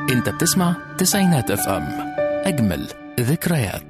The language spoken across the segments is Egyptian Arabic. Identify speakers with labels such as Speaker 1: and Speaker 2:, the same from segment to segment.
Speaker 1: انت بتسمع تسعينات اف ام اجمل ذكريات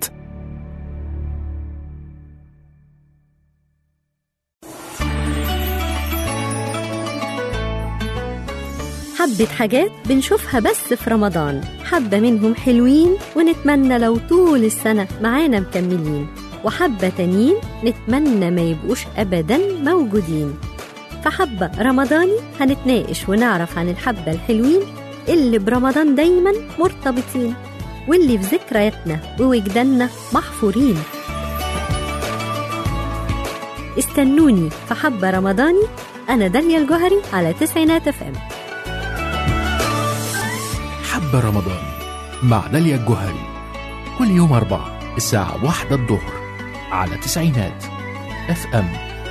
Speaker 2: حبة حاجات بنشوفها بس في رمضان حبة منهم حلوين ونتمنى لو طول السنة معانا مكملين وحبة تانيين نتمنى ما يبقوش أبدا موجودين فحبة رمضاني هنتناقش ونعرف عن الحبة الحلوين اللي برمضان دايما مرتبطين واللي في ذكرياتنا ووجداننا محفورين استنوني في حبة رمضاني أنا داليا الجوهري على تسعينات اف ام
Speaker 1: حبة رمضان مع داليا الجوهري كل يوم أربعة الساعة واحدة الظهر على تسعينات اف ام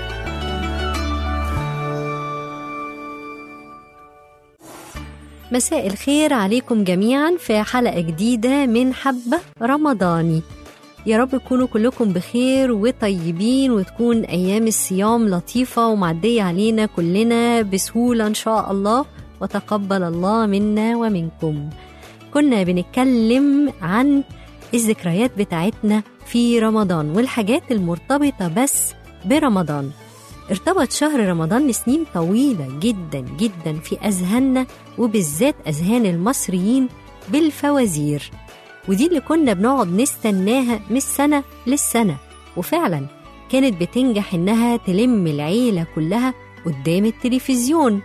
Speaker 2: مساء الخير عليكم جميعا في حلقة جديدة من حبة رمضاني يا رب تكونوا كلكم بخير وطيبين وتكون أيام الصيام لطيفة ومعدية علينا كلنا بسهولة إن شاء الله وتقبل الله منا ومنكم كنا بنتكلم عن الذكريات بتاعتنا في رمضان والحاجات المرتبطة بس برمضان ارتبط شهر رمضان لسنين طويلة جدا جدا في أذهاننا وبالذات أذهان المصريين بالفوازير ودي اللي كنا بنقعد نستناها من السنة للسنة وفعلا كانت بتنجح إنها تلم العيلة كلها قدام التلفزيون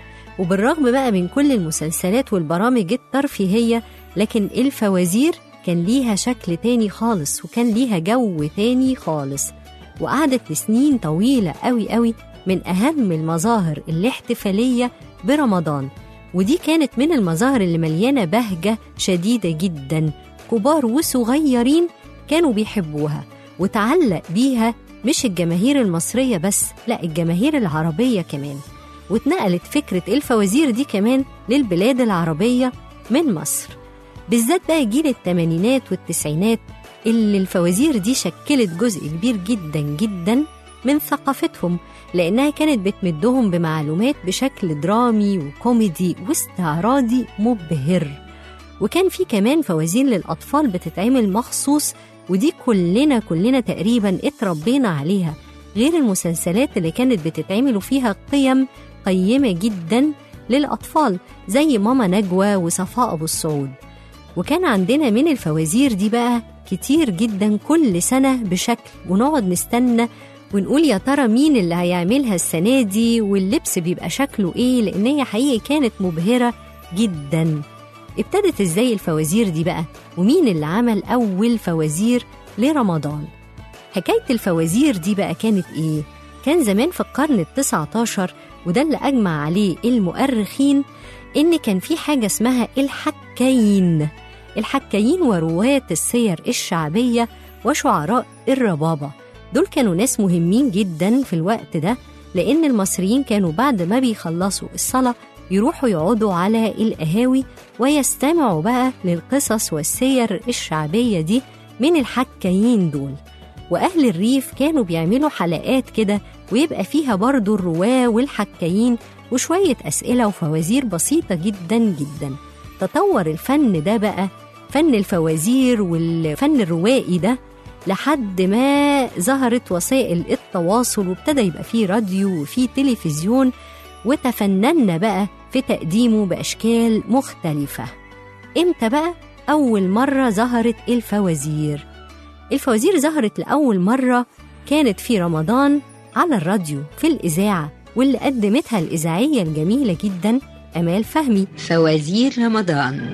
Speaker 2: وبالرغم بقى من كل المسلسلات والبرامج الترفيهية لكن الفوازير كان ليها شكل تاني خالص وكان ليها جو تاني خالص وقعدت لسنين طويلة قوي قوي من أهم المظاهر الاحتفالية برمضان ودي كانت من المظاهر اللي مليانة بهجة شديدة جدا كبار وصغيرين كانوا بيحبوها وتعلق بيها مش الجماهير المصرية بس لا الجماهير العربية كمان واتنقلت فكرة الفوازير دي كمان للبلاد العربية من مصر بالذات بقى جيل الثمانينات والتسعينات اللي الفوازير دي شكلت جزء كبير جدا جدا من ثقافتهم لأنها كانت بتمدهم بمعلومات بشكل درامي وكوميدي واستعراضي مبهر وكان في كمان فوازير للأطفال بتتعمل مخصوص ودي كلنا كلنا تقريبا اتربينا عليها غير المسلسلات اللي كانت بتتعمل فيها قيم قيمة جدا للأطفال زي ماما نجوى وصفاء أبو السعود وكان عندنا من الفوازير دي بقى كتير جدا كل سنة بشكل ونقعد نستنى ونقول يا ترى مين اللي هيعملها السنة دي واللبس بيبقى شكله ايه لأن هي حقيقي كانت مبهرة جدا ابتدت ازاي الفوازير دي بقى ومين اللي عمل أول فوازير لرمضان حكاية الفوازير دي بقى كانت ايه كان زمان في القرن التسعة عشر وده اللي أجمع عليه المؤرخين إن كان في حاجة اسمها الحكايين الحكايين ورواة السير الشعبية وشعراء الربابة دول كانوا ناس مهمين جدا في الوقت ده لأن المصريين كانوا بعد ما بيخلصوا الصلاة يروحوا يقعدوا على القهاوي ويستمعوا بقى للقصص والسير الشعبية دي من الحكايين دول وأهل الريف كانوا بيعملوا حلقات كده ويبقى فيها برضو الرواة والحكايين وشوية أسئلة وفوازير بسيطة جدا جدا تطور الفن ده بقى فن الفوازير والفن الروائي ده لحد ما ظهرت وسائل التواصل وابتدى يبقى فيه راديو وفيه تلفزيون وتفننا بقى في تقديمه بأشكال مختلفة امتى بقى أول مرة ظهرت الفوازير الفوازير ظهرت لأول مرة كانت في رمضان على الراديو في الإذاعة واللي قدمتها الإذاعية الجميلة جدا أمال فهمي
Speaker 3: فوازير رمضان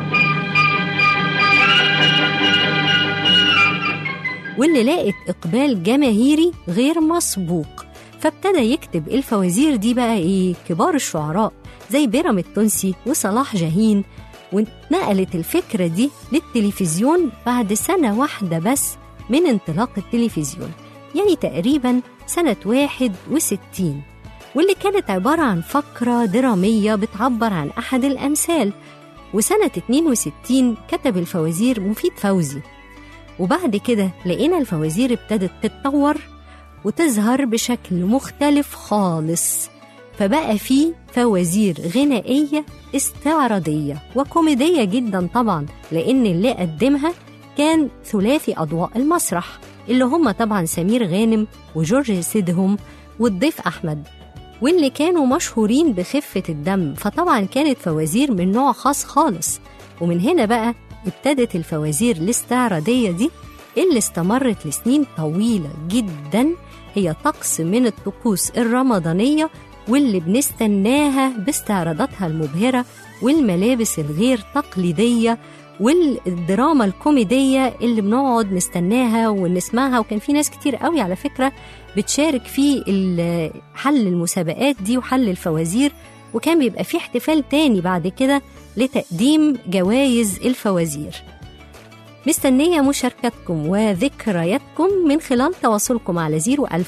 Speaker 2: واللي لقت إقبال جماهيري غير مسبوق فابتدى يكتب الفوازير دي بقى إيه كبار الشعراء زي بيرام التونسي وصلاح جاهين واتنقلت الفكرة دي للتلفزيون بعد سنة واحدة بس من انطلاق التلفزيون يعني تقريبا سنة 61 واللي كانت عبارة عن فقرة درامية بتعبر عن أحد الأمثال وسنة 62 كتب الفوازير مفيد فوزي وبعد كده لقينا الفوازير ابتدت تتطور وتظهر بشكل مختلف خالص فبقى فيه فوازير غنائية استعراضية وكوميدية جدا طبعا لأن اللي قدمها كان ثلاثي أضواء المسرح اللي هم طبعا سمير غانم وجورج سيدهم والضيف أحمد واللي كانوا مشهورين بخفة الدم فطبعا كانت فوازير من نوع خاص خالص ومن هنا بقى ابتدت الفوازير الاستعراضية دي اللي استمرت لسنين طويلة جدا هي طقس من الطقوس الرمضانية واللي بنستناها باستعراضاتها المبهرة والملابس الغير تقليدية والدراما الكوميدية اللي بنقعد نستناها ونسمعها وكان في ناس كتير قوي على فكرة بتشارك في ال- حل المسابقات دي وحل الفوازير وكان بيبقى في احتفال تاني بعد كده لتقديم جوائز الفوازير مستنية مشاركتكم وذكرياتكم من خلال تواصلكم على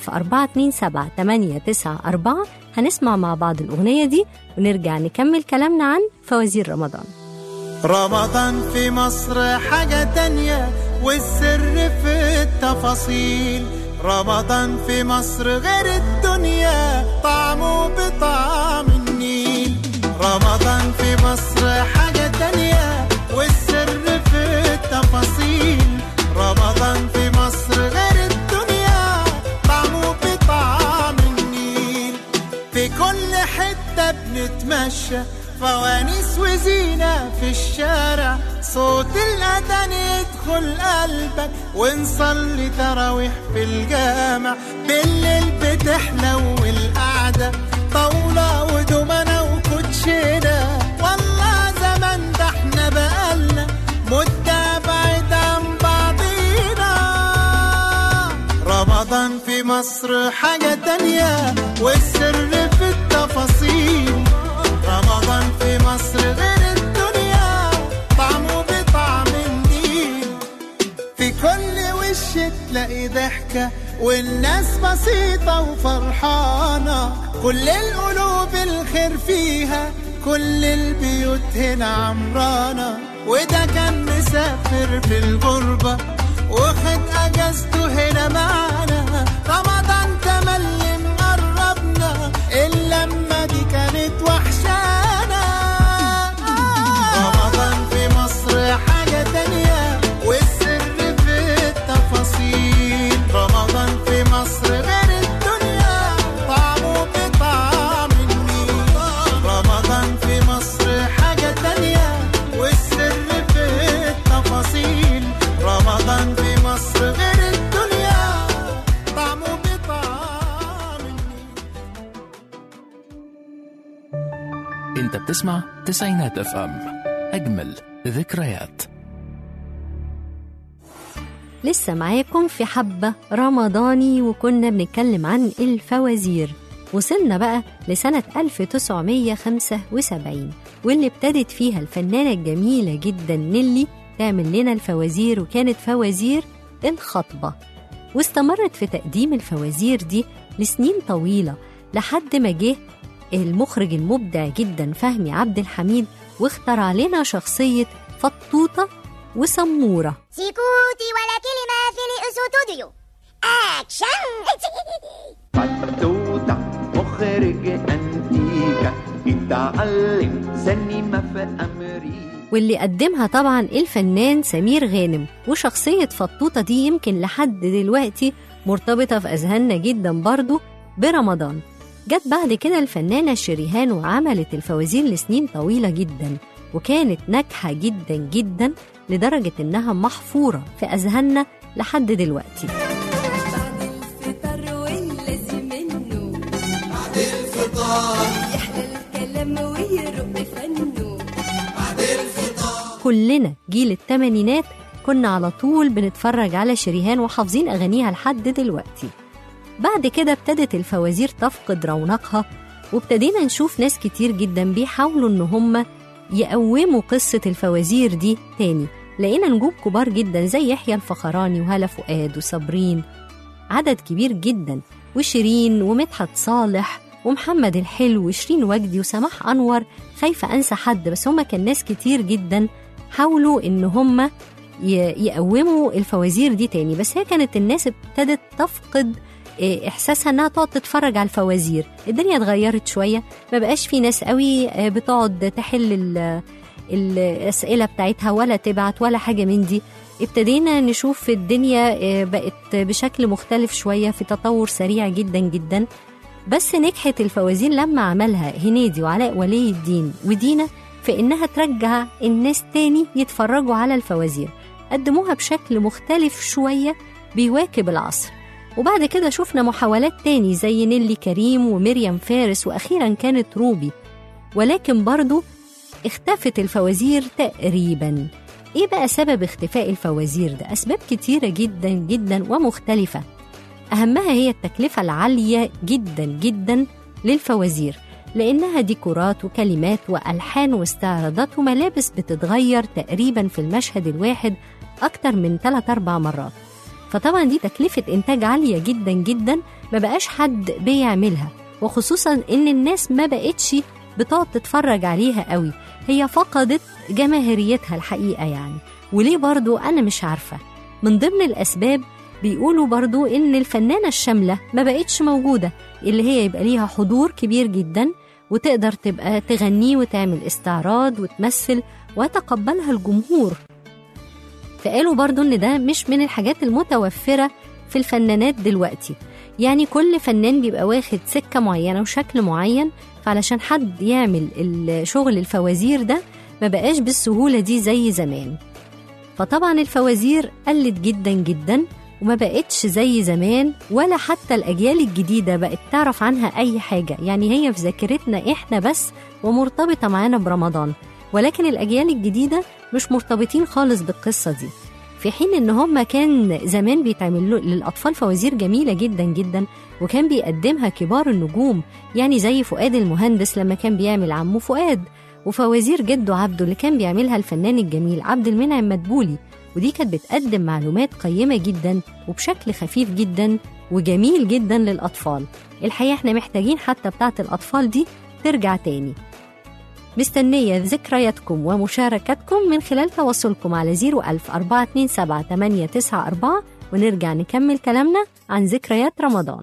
Speaker 2: 01427 هنسمع مع بعض الأغنية دي ونرجع نكمل كلامنا عن فوازير رمضان
Speaker 4: رمضان في مصر حاجة تانية والسر في التفاصيل رمضان في مصر غير الدنيا طعمه بطعم النيل رمضان في مصر حاجة تانية والسر في التفاصيل رمضان في مصر غير الدنيا طعمه بطعم النيل في كل حتة بنتمشى فوانيس وزينة في الشارع صوت الأذان يدخل قلبك ونصلي تراويح في الجامع بالليل بتحلو القعدة طاولة ودومنة وكوتشينة والله زمان ده احنا بقالنا مدة بعيد عن بعضينا رمضان في مصر حاجة تانية والسر في التفاصيل رمضان في مصر غير الدنيا طعمه بطعم النيل في كل وش تلاقي ضحكة والناس بسيطة وفرحانة كل القلوب الخير فيها كل البيوت هنا عمرانة وده كان مسافر في الغربة واخد اجازته هنا معانا رمضان تملي مقربنا اللمة دي كانت وحشانا رمضان في مصر حاجة تانية والسر في التفاصيل رمضان في مصر غير الدنيا طعمه بطعم النيل رمضان في مصر حاجة تانية والسر في التفاصيل رمضان في مصر غير الدنيا طعمه بطعم النيل
Speaker 1: انت بتسمع تسعينات اف ام اجمل ذكريات
Speaker 2: لسه معاكم في حبة رمضاني وكنا بنتكلم عن الفوازير وصلنا بقى لسنة 1975 واللي ابتدت فيها الفنانة الجميلة جدا نيلي تعمل لنا الفوازير وكانت فوازير الخطبة واستمرت في تقديم الفوازير دي لسنين طويلة لحد ما جه المخرج المبدع جدا فهمي عبد الحميد واخترع لنا شخصية فطوطة وسمورة
Speaker 5: سكوتي ولا كلمة في الاستوديو أكشن
Speaker 6: فتوتة مخرج أنتيكا اتعلم سينما في أمريكا
Speaker 2: واللي قدمها طبعا الفنان سمير غانم وشخصية فطوطة دي يمكن لحد دلوقتي مرتبطة في أذهاننا جدا برضو برمضان جت بعد كده الفنانة شريهان وعملت الفوازير لسنين طويلة جدا وكانت ناجحة جدا جدا لدرجة إنها محفورة في أذهاننا لحد دلوقتي
Speaker 7: بعد الفطار واللازم منه بعد الفطار يحلى الكلام ويرق فنه
Speaker 2: كلنا جيل التمانينات كنا على طول بنتفرج على شريهان وحافظين أغانيها لحد دلوقتي بعد كده ابتدت الفوازير تفقد رونقها وابتدينا نشوف ناس كتير جدا بيحاولوا ان هم يقوموا قصة الفوازير دي تاني لقينا نجوم كبار جدا زي يحيى الفخراني وهالة فؤاد وصابرين عدد كبير جدا وشيرين ومدحت صالح ومحمد الحلو وشيرين وجدي وسماح أنور خايفة أنسى حد بس هما كان ناس كتير جدا حاولوا إن هما ي- يقوموا الفوازير دي تاني بس هي كانت الناس ابتدت تفقد آه، احساسها انها تقعد تتفرج على الفوازير الدنيا اتغيرت شويه ما بقاش في ناس قوي آه، بتقعد تحل ال- الاسئله بتاعتها ولا تبعت ولا حاجه من دي ابتدينا نشوف الدنيا آه، بقت بشكل مختلف شويه في تطور سريع جدا جدا بس نجحت الفوازير لما عملها هنيدي وعلاء ولي الدين ودينا في انها ترجع الناس تاني يتفرجوا على الفوازير قدموها بشكل مختلف شويه بيواكب العصر وبعد كده شفنا محاولات تاني زي نيلي كريم ومريم فارس واخيرا كانت روبي ولكن برضو اختفت الفوازير تقريبا ايه بقى سبب اختفاء الفوازير ده اسباب كتيره جدا جدا ومختلفه اهمها هي التكلفه العاليه جدا جدا للفوازير لانها ديكورات وكلمات والحان واستعراضات وملابس بتتغير تقريبا في المشهد الواحد اكتر من 3 4 مرات فطبعا دي تكلفه انتاج عاليه جدا جدا ما بقاش حد بيعملها وخصوصا ان الناس ما بقتش بتقعد تتفرج عليها قوي هي فقدت جماهيريتها الحقيقه يعني وليه برضو انا مش عارفه من ضمن الاسباب بيقولوا برضو ان الفنانه الشامله ما بقتش موجوده اللي هي يبقى ليها حضور كبير جدا وتقدر تبقى تغنيه وتعمل استعراض وتمثل ويتقبلها الجمهور فقالوا برضو ان ده مش من الحاجات المتوفره في الفنانات دلوقتي يعني كل فنان بيبقى واخد سكه معينه وشكل معين فعلشان حد يعمل الشغل الفوازير ده ما بقاش بالسهوله دي زي زمان فطبعا الفوازير قلت جدا جدا وما بقتش زي زمان ولا حتى الأجيال الجديدة بقت تعرف عنها أي حاجة يعني هي في ذاكرتنا إحنا بس ومرتبطة معانا برمضان ولكن الأجيال الجديدة مش مرتبطين خالص بالقصة دي في حين إن هما كان زمان بيتعمل له- للأطفال فوازير جميلة جدا جدا وكان بيقدمها كبار النجوم يعني زي فؤاد المهندس لما كان بيعمل عمه فؤاد وفوازير جده عبده اللي كان بيعملها الفنان الجميل عبد المنعم مدبولي ودي كانت بتقدم معلومات قيمة جدا وبشكل خفيف جدا وجميل جدا للأطفال الحقيقة احنا محتاجين حتى بتاعة الأطفال دي ترجع تاني مستنية ذكرياتكم ومشاركتكم من خلال تواصلكم على 01000 427 894 ونرجع نكمل كلامنا عن ذكريات رمضان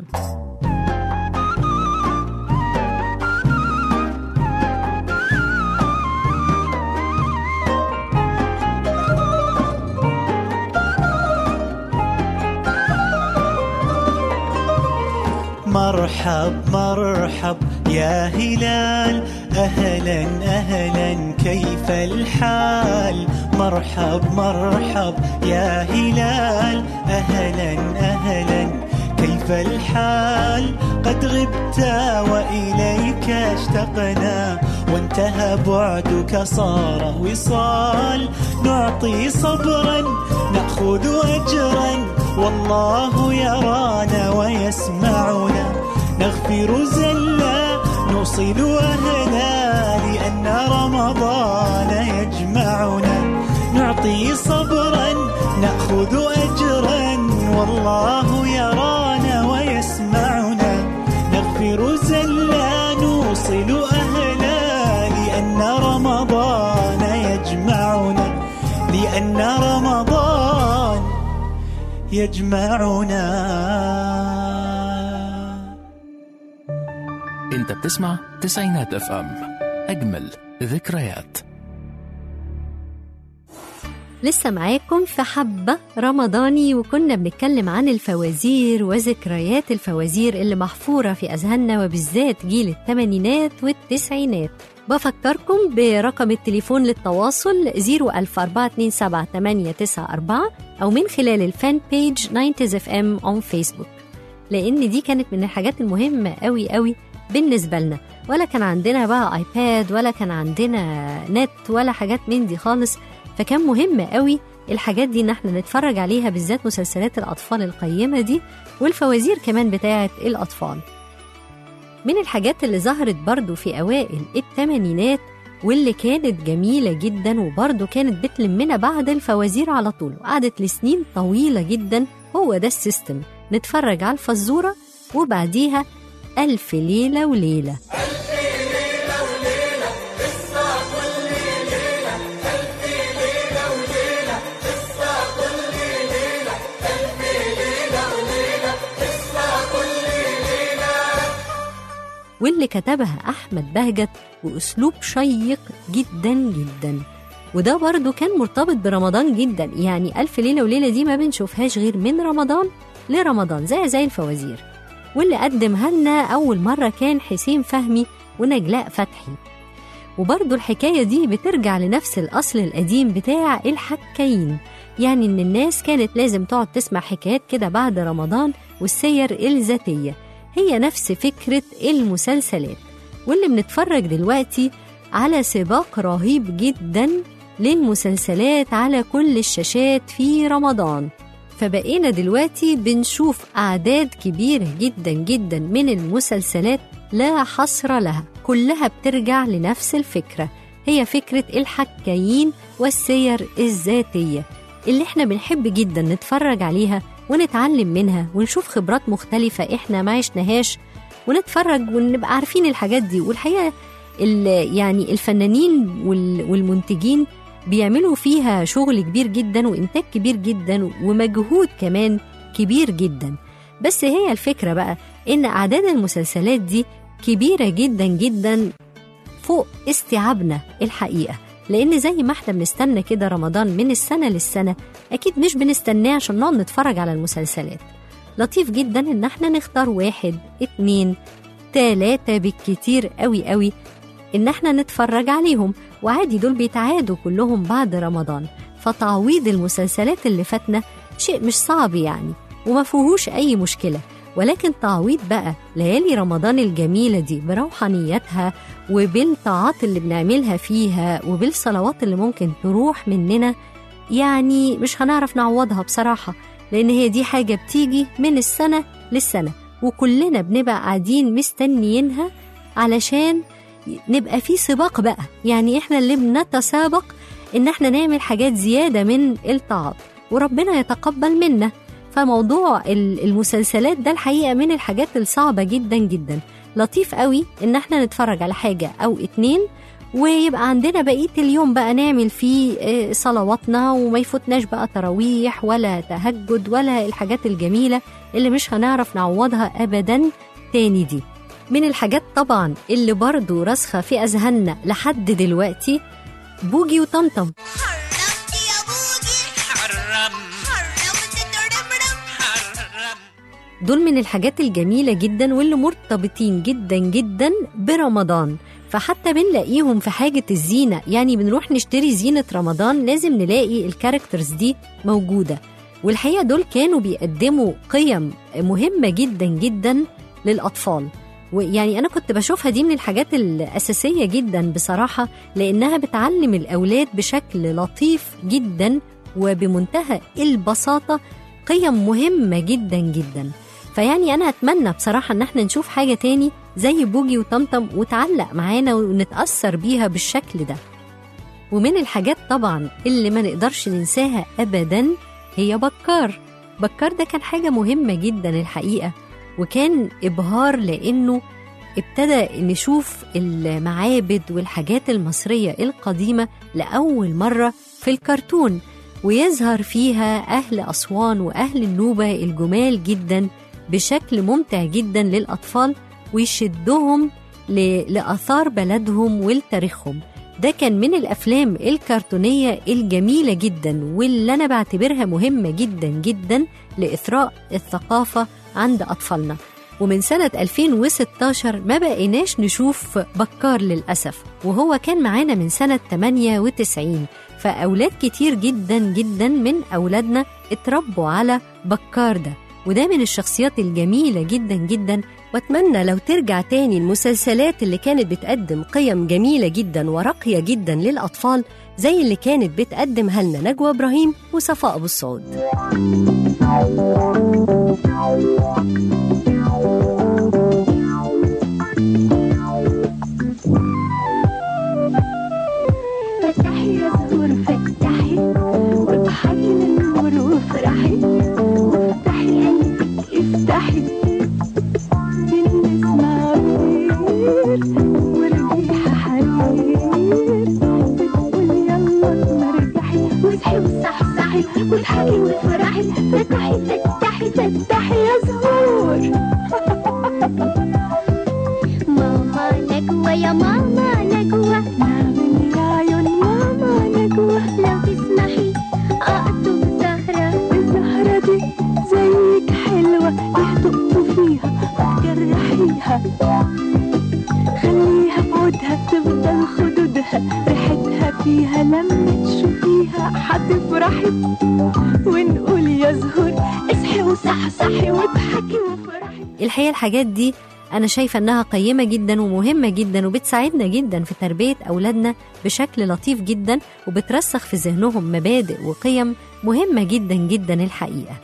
Speaker 8: مرحب مرحب يا هلال أهلا أهلا كيف الحال مرحب مرحب يا هلال أهلا أهلا كيف الحال قد غبت وإليك اشتقنا وانتهى بعدك صار وصال نعطي صبرا نأخذ أجرا والله يرانا ويسمعنا نغفر زلا نوصل أهلا لأن رمضان يجمعنا نعطي صبرا نأخذ أجرا والله يرانا ويسمعنا نغفر زلا نوصل أهلا لأن رمضان يجمعنا لأن رمضان يجمعنا
Speaker 1: انت بتسمع تسعينات اف ام اجمل ذكريات
Speaker 2: لسه معاكم في حبة رمضاني وكنا بنتكلم عن الفوازير وذكريات الفوازير اللي محفورة في أذهاننا وبالذات جيل الثمانينات والتسعينات بفكركم برقم التليفون للتواصل 014278994 أو من خلال الفان بيج 90 اف ام اون فيسبوك لأن دي كانت من الحاجات المهمة قوي قوي بالنسبة لنا ولا كان عندنا بقى ايباد ولا كان عندنا نت ولا حاجات من دي خالص فكان مهم قوي الحاجات دي ان احنا نتفرج عليها بالذات مسلسلات الاطفال القيمه دي والفوازير كمان بتاعه الاطفال من الحاجات اللي ظهرت برضو في اوائل الثمانينات واللي كانت جميله جدا وبرضو كانت بتلمنا بعد الفوازير على طول وقعدت لسنين طويله جدا هو ده السيستم نتفرج على الفزوره وبعديها الف ليله وليله
Speaker 4: كل
Speaker 2: واللي كتبها أحمد بهجت بأسلوب شيق جدا جدا وده برضو كان مرتبط برمضان جدا يعني ألف ليلة وليلة دي ما بنشوفهاش غير من رمضان لرمضان زي زي الفوازير واللي قدمها لنا أول مرة كان حسين فهمي ونجلاء فتحي وبرضو الحكاية دي بترجع لنفس الأصل القديم بتاع الحكايين يعني إن الناس كانت لازم تقعد تسمع حكايات كده بعد رمضان والسير الذاتية هي نفس فكرة المسلسلات واللي بنتفرج دلوقتي على سباق رهيب جدا للمسلسلات على كل الشاشات في رمضان فبقينا دلوقتي بنشوف أعداد كبيرة جدا جدا من المسلسلات لا حصر لها كلها بترجع لنفس الفكرة هي فكرة الحكايين والسير الذاتية اللي احنا بنحب جدا نتفرج عليها ونتعلم منها ونشوف خبرات مختلفة احنا ما عشناهاش ونتفرج ونبقى عارفين الحاجات دي والحقيقة ال- يعني الفنانين وال- والمنتجين بيعملوا فيها شغل كبير جدا وإنتاج كبير جدا ومجهود كمان كبير جدا بس هي الفكرة بقى إن أعداد المسلسلات دي كبيرة جدا جدا فوق استيعابنا الحقيقة لأن زي ما احنا بنستنى كده رمضان من السنة للسنة أكيد مش بنستناه عشان نقعد نتفرج على المسلسلات لطيف جدا إن احنا نختار واحد اتنين تلاتة بالكتير قوي قوي إن احنا نتفرج عليهم وعادي دول بيتعادوا كلهم بعد رمضان فتعويض المسلسلات اللي فاتنا شيء مش صعب يعني وما فيهوش أي مشكلة ولكن تعويض بقى ليالي رمضان الجميلة دي بروحانيتها وبالطاعات اللي بنعملها فيها وبالصلوات اللي ممكن تروح مننا يعني مش هنعرف نعوضها بصراحة لأن هي دي حاجة بتيجي من السنة للسنة وكلنا بنبقى قاعدين مستنيينها علشان نبقى في سباق بقى يعني احنا اللي بنتسابق ان احنا نعمل حاجات زيادة من الطاعات وربنا يتقبل منا فموضوع ال- المسلسلات ده الحقيقة من الحاجات الصعبة جدا جدا لطيف قوي ان احنا نتفرج على حاجة او اتنين ويبقى عندنا بقية اليوم بقى نعمل فيه آه، صلواتنا وما يفوتناش بقى تراويح ولا تهجد ولا الحاجات الجميلة اللي مش هنعرف نعوضها أبدا تاني دي من الحاجات طبعا اللي برضو راسخة في أذهاننا لحد دلوقتي بوجي وطمطم
Speaker 7: حرمت يا بوجي حرم حرمت ترمرم حرم
Speaker 2: دول من الحاجات الجميلة جدا واللي مرتبطين جدا جدا برمضان فحتى بنلاقيهم في حاجة الزينة يعني بنروح نشتري زينة رمضان لازم نلاقي الكاركترز دي موجودة والحقيقة دول كانوا بيقدموا قيم مهمة جدا جدا للأطفال ويعني أنا كنت بشوفها دي من الحاجات الأساسية جدا بصراحة لأنها بتعلم الأولاد بشكل لطيف جدا وبمنتهى البساطة قيم مهمة جدا جدا فيعني أنا أتمنى بصراحة إن احنا نشوف حاجة تاني زي بوجي وطمطم وتعلق معانا ونتأثر بيها بالشكل ده ومن الحاجات طبعا اللي ما نقدرش ننساها أبدا هي بكار بكار ده كان حاجة مهمة جدا الحقيقة وكان إبهار لأنه ابتدى نشوف المعابد والحاجات المصرية القديمة لأول مرة في الكرتون ويظهر فيها أهل أسوان وأهل النوبة الجمال جدا بشكل ممتع جدا للأطفال ويشدهم ل- لآثار بلدهم ولتاريخهم ده كان من الأفلام الكرتونية الجميلة جدا واللي أنا بعتبرها مهمة جدا جدا لإثراء الثقافة عند أطفالنا ومن سنة 2016 ما بقيناش نشوف بكار للأسف وهو كان معانا من سنة 98 فأولاد كتير جدا جدا من أولادنا اتربوا على بكار ده وده من الشخصيات الجميلة جدا جدا
Speaker 9: واتمنى لو ترجع تاني المسلسلات اللي كانت بتقدم قيم جميلة جدا وراقية جدا للأطفال زي اللي كانت بتقدمها لنا نجوى إبراهيم وصفاء أبو السعود
Speaker 10: فتحي يا زهور فتحي واضحكي للنور وافرحي وافتحي قلبك افتحي بنسمع خير والريحة حرير بتقول يلا تمرجحي واصحي وصحصحي واضحكي وافرحي فتحي فتحي فتحي يا زهور فيها ريحتها فيها لما تشوفيها حتفرحي ونقول يا زهور اصحي وصحصحي واضحكي وافرحي
Speaker 2: الحقيقة الحاجات دي أنا شايفة إنها قيمة جدا ومهمة جدا وبتساعدنا جدا في تربية أولادنا بشكل لطيف جدا وبترسخ في ذهنهم مبادئ وقيم مهمة جدا جدا الحقيقة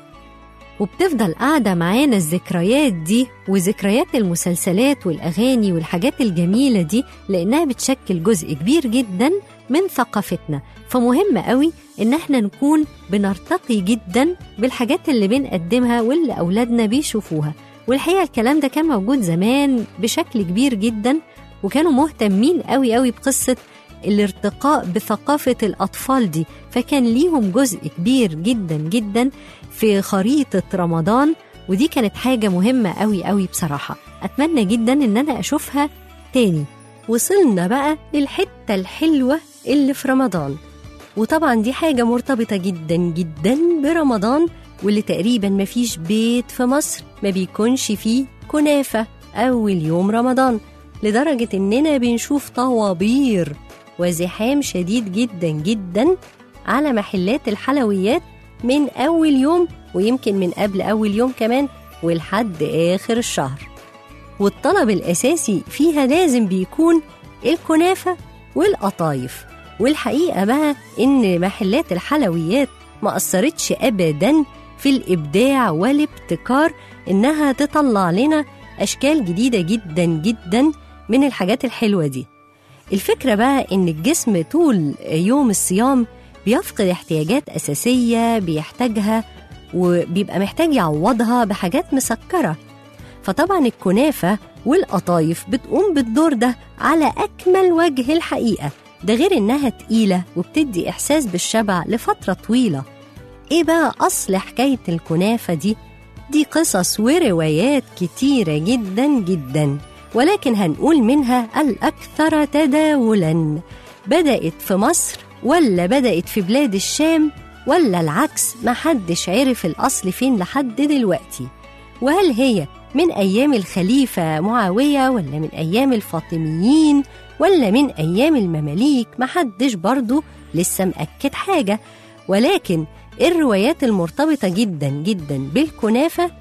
Speaker 2: وبتفضل قاعدة معانا الذكريات دي وذكريات المسلسلات والأغاني والحاجات الجميلة دي لأنها بتشكل جزء كبير جدا من ثقافتنا فمهم قوي إن احنا نكون بنرتقي جدا بالحاجات اللي بنقدمها واللي أولادنا بيشوفوها والحقيقة الكلام ده كان موجود زمان بشكل كبير جدا وكانوا مهتمين قوي قوي بقصة الارتقاء بثقافة الأطفال دي فكان ليهم جزء كبير جدا جدا في خريطة رمضان ودي كانت حاجة مهمة قوي قوي بصراحة أتمنى جدا إن أنا أشوفها تاني
Speaker 9: وصلنا بقى للحتة الحلوة اللي في رمضان وطبعا دي حاجة مرتبطة جدا جدا برمضان واللي تقريبا مفيش بيت في مصر ما بيكونش فيه كنافة أول يوم رمضان لدرجة إننا بنشوف طوابير وزحام شديد جدا جدا على محلات الحلويات من أول يوم ويمكن من قبل أول يوم كمان ولحد آخر الشهر والطلب الأساسي فيها لازم بيكون الكنافة والقطايف والحقيقة بقى إن محلات الحلويات ما أثرتش أبدا في الإبداع والابتكار إنها تطلع لنا أشكال جديدة جدا جدا من الحاجات الحلوة دي الفكرة بقى إن الجسم طول يوم الصيام بيفقد احتياجات أساسية بيحتاجها وبيبقى محتاج يعوضها بحاجات مسكرة فطبعا الكنافة والقطايف بتقوم بالدور ده على أكمل وجه الحقيقة ده غير إنها تقيلة وبتدي إحساس بالشبع لفترة طويلة إيه بقى أصل حكاية الكنافة دي؟ دي قصص وروايات كتيرة جدا جدا ولكن هنقول منها الأكثر تداولا بدأت في مصر ولا بدأت في بلاد الشام ولا العكس محدش عرف الأصل فين لحد دلوقتي وهل هي من أيام الخليفة معاوية ولا من أيام الفاطميين ولا من أيام المماليك محدش برضو لسه مأكد حاجة ولكن الروايات المرتبطة جدا جدا بالكنافة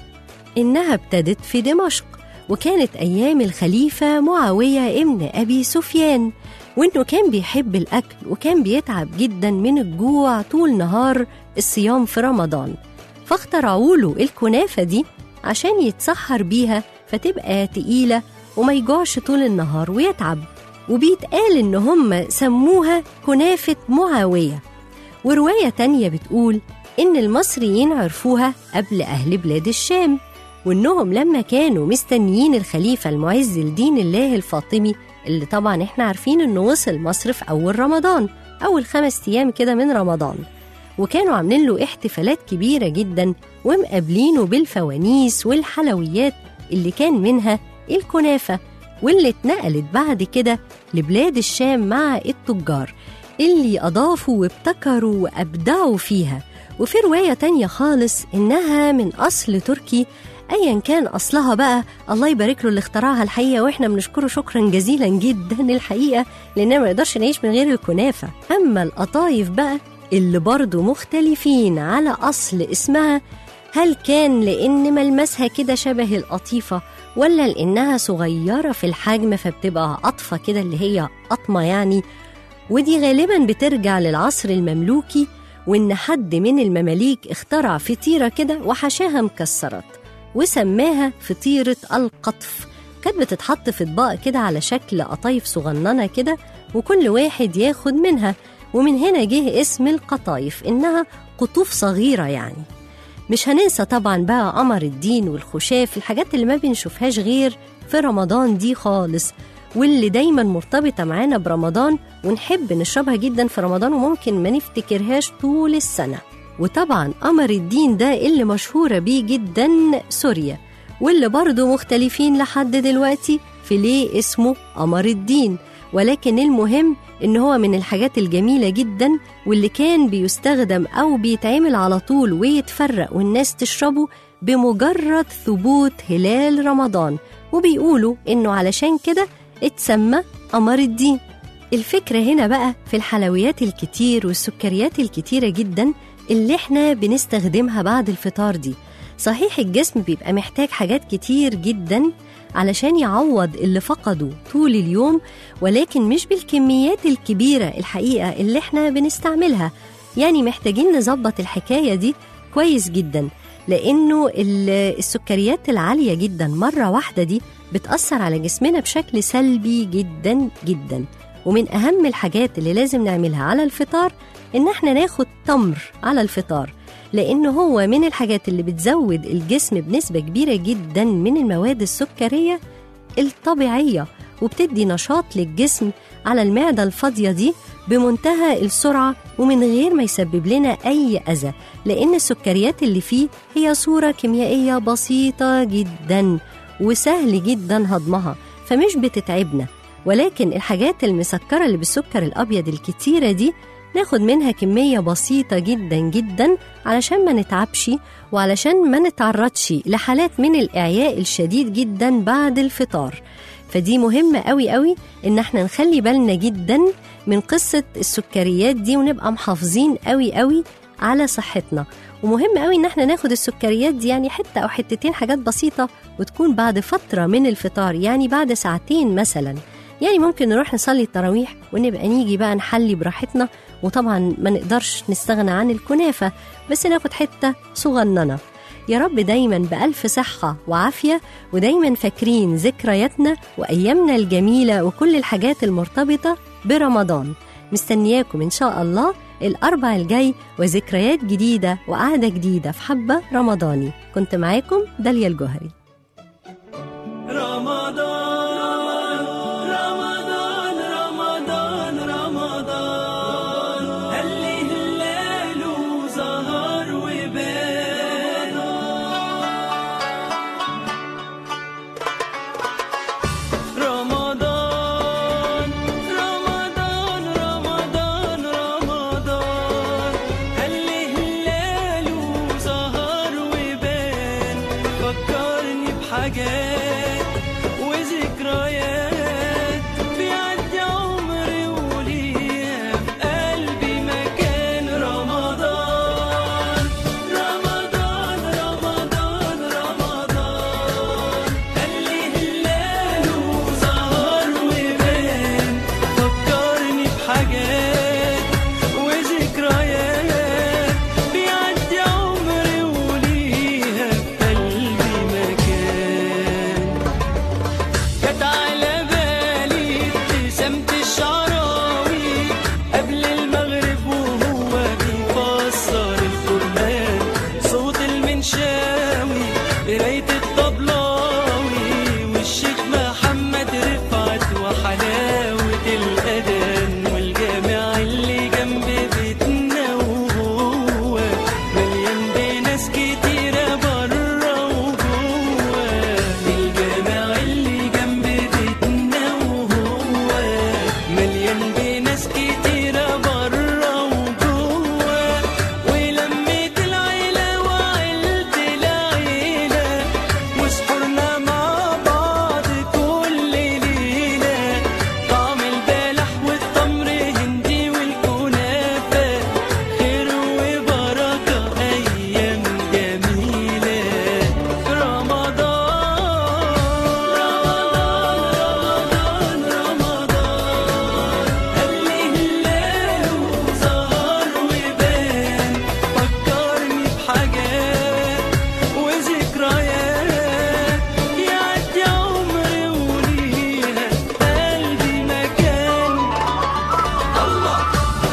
Speaker 9: إنها ابتدت في دمشق وكانت أيام الخليفة معاوية ابن أبي سفيان وإنه كان بيحب الأكل وكان بيتعب جدا من الجوع طول نهار الصيام في رمضان فاخترعوا له الكنافة دي عشان يتسحر بيها فتبقى تقيلة وما يجوعش طول النهار ويتعب وبيتقال إن هم سموها كنافة معاوية ورواية تانية بتقول إن المصريين عرفوها قبل أهل بلاد الشام وإنهم لما كانوا مستنيين الخليفة المعز لدين الله الفاطمي اللي طبعا إحنا عارفين إنه وصل مصر في أول رمضان أول خمس أيام كده من رمضان وكانوا عاملين له احتفالات كبيرة جدا ومقابلينه بالفوانيس والحلويات اللي كان منها الكنافة واللي اتنقلت بعد كده لبلاد الشام مع التجار اللي أضافوا وابتكروا وأبدعوا فيها وفي رواية تانية خالص إنها من أصل تركي أيا كان أصلها بقى الله يبارك له اللي اخترعها الحقيقة وإحنا بنشكره شكرا جزيلا جدا الحقيقة لأننا ما نقدرش نعيش من غير الكنافة أما القطايف بقى اللي برضو مختلفين على أصل اسمها هل كان لأن ملمسها كده شبه القطيفة ولا لأنها صغيرة في الحجم فبتبقى قطفة كده اللي هي قطمة يعني ودي غالبا بترجع للعصر المملوكي وإن حد من المماليك اخترع فطيرة كده وحشاها مكسرات وسماها فطيرة القطف كانت بتتحط في اطباق كده على شكل قطايف صغننة كده وكل واحد ياخد منها ومن هنا جه اسم القطايف إنها قطوف صغيرة يعني مش هننسى طبعا بقى قمر الدين والخشاف الحاجات اللي ما بنشوفهاش غير في رمضان دي خالص واللي دايما مرتبطة معانا برمضان ونحب نشربها جدا في رمضان وممكن ما نفتكرهاش طول السنة وطبعا قمر الدين ده اللي مشهورة بيه جدا سوريا واللي برضه مختلفين لحد دلوقتي في ليه اسمه قمر الدين ولكن المهم إن هو من الحاجات الجميلة جدا واللي كان بيستخدم أو بيتعمل على طول ويتفرق والناس تشربه بمجرد ثبوت هلال رمضان وبيقولوا إنه علشان كده اتسمى قمر الدين الفكرة هنا بقى في الحلويات الكتير والسكريات الكتيرة جدا اللي احنا بنستخدمها بعد الفطار دي صحيح الجسم بيبقى محتاج حاجات كتير جدا علشان يعوض اللي فقده طول اليوم ولكن مش بالكميات الكبيرة الحقيقة اللي احنا بنستعملها يعني محتاجين نظبط الحكاية دي كويس جدا لأنه ال- السكريات العالية جدا مرة واحدة دي بتأثر على جسمنا بشكل سلبي جدا جدا ومن أهم الحاجات اللي لازم نعملها على الفطار إن احنا ناخد تمر على الفطار لأنه هو من الحاجات اللي بتزود الجسم بنسبة كبيرة جدا من المواد السكرية الطبيعية وبتدي نشاط للجسم على المعدة الفاضية دي بمنتهى السرعة ومن غير ما يسبب لنا أي أذى لأن السكريات اللي فيه هي صورة كيميائية بسيطة جدا وسهل جدا هضمها فمش بتتعبنا ولكن الحاجات المسكرة اللي بالسكر الأبيض الكتيرة دي ناخد منها كمية بسيطة جدا جدا علشان ما نتعبش وعلشان ما نتعرضش لحالات من الإعياء الشديد جدا بعد الفطار فدي مهمة قوي قوي إن احنا نخلي بالنا جدا من قصة السكريات دي ونبقى محافظين قوي قوي على صحتنا ومهم قوي ان احنا ناخد السكريات دي يعني حتة او حتتين حاجات بسيطة وتكون بعد فترة من الفطار يعني بعد ساعتين مثلا يعني ممكن نروح نصلي التراويح ونبقى نيجي بقى نحلي براحتنا وطبعا ما نقدرش نستغنى عن الكنافة بس ناخد حتة صغننة يا رب دايما بألف صحة وعافية ودايما فاكرين ذكرياتنا وأيامنا الجميلة وكل الحاجات المرتبطة برمضان مستنياكم إن شاء الله الأربع الجاي وذكريات جديدة وقعدة جديدة في حبة رمضاني كنت معاكم داليا الجوهري
Speaker 8: رمضان رمضان رمضان رمضان هلي هلاله ظهر وبان رمضان رمضان رمضان رمضان هلي هلاله ظهر وبان فكرني بحاجات وذكريات بيعدي عمري وليها في قلبي مكان رمضان رمضان رمضان رمضان هلي هلاله ظهر وبان فكرني بحاجات وذكريات بيعدي عمري وليها في قلبي مكان جت على بالي ابتسامة الشعراوي قبل المغرب وهو بيفسر القرآن صوت المنشاوي قراية الطبلاوي والشيخ محمد رفعت وحلاوة الأذان والجامع اللي جنب بيتنا وهو مليان بناس كتيرة برا وجوه الجامع اللي جنب بيتنا وهو مليان بناس كتيرة برا وجوه ولميت العيلة وعيلة العيلة وسحرنا مع بعض كل ليلة طعم البلح والتمر هندي والكنافة خير وبركة أيام جميلة رمضان رمضان هلي هلاله ظهر وبان فكرني بحاجات وذكريات يعدي عمري وليها في قلبي مكان الله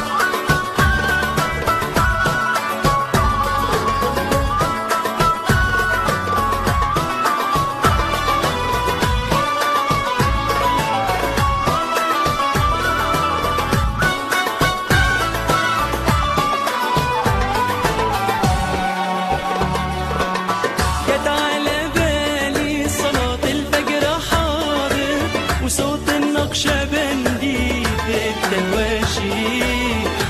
Speaker 8: جت على بالي صلاة الفجر حاضر وصوت النقشبندي في التواشي